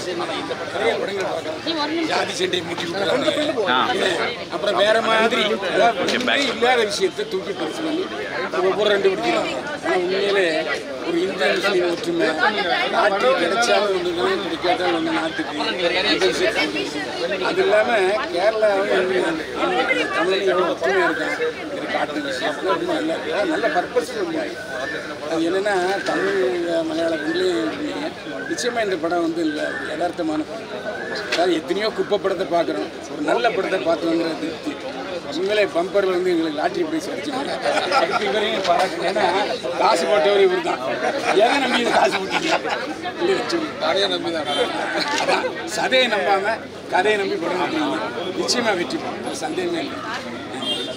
நிறைய படங்கள் பார்க்கலாம் ஜாதி சண்டை மூட்டி விட்டுறாங்க ஆ அப்புறம் வேற மாதிரி அதாவது ஒண்ணுமே இல்லாத விஷயத்தை தூக்கி பரிசு பண்ணி ஒவ்வொரு ரெண்டு பிடிக்கிறாங்க ஆனால் உண்மையிலே ஒரு இந்திய முஸ்லீம் ஒற்றுமை நாட்டுக்கு கிடைச்சாலும் ஒன்று தான் கிடைக்காட்டாலும் ஒன்று நாட்டுக்கு இந்த விஷயத்தை அது இல்லாமல் கேரளாவும் தமிழ் எவ்வளோ ஒற்றுமையாக இருக்கான் இது காட்டு விஷயம் ரொம்ப நல்லா இருக்கு அது நல்ல பர்பஸ் அது என்னென்னா தமிழ் மலையாள ரெண்டுலேயும் நிச்சயமாக இந்த படம் வந்து இல்லை ஒரு யதார்த்தமான படம் அதாவது எத்தனையோ குப்பை படத்தை பார்க்குறோம் ஒரு நல்ல படத்தை பார்த்துங்கிற திருப்தி உண்மையிலே பம்பரில் வந்து எங்களுக்கு லாட்ரி ப்ரைஸ் அடிச்சுருக்காங்க அதுக்கு இவரையும் பாராட்டு ஏன்னா காசு போட்டவர் இவர் தான் எதை நம்பி இது காசு போட்டீங்க இல்லை சொல்லி கதையை நம்பி தான் அதான் சதையை நம்பாமல் கதையை நம்பி படம் நிச்சயமாக வெற்றி பெறும் அது சந்தேகமே இல்லை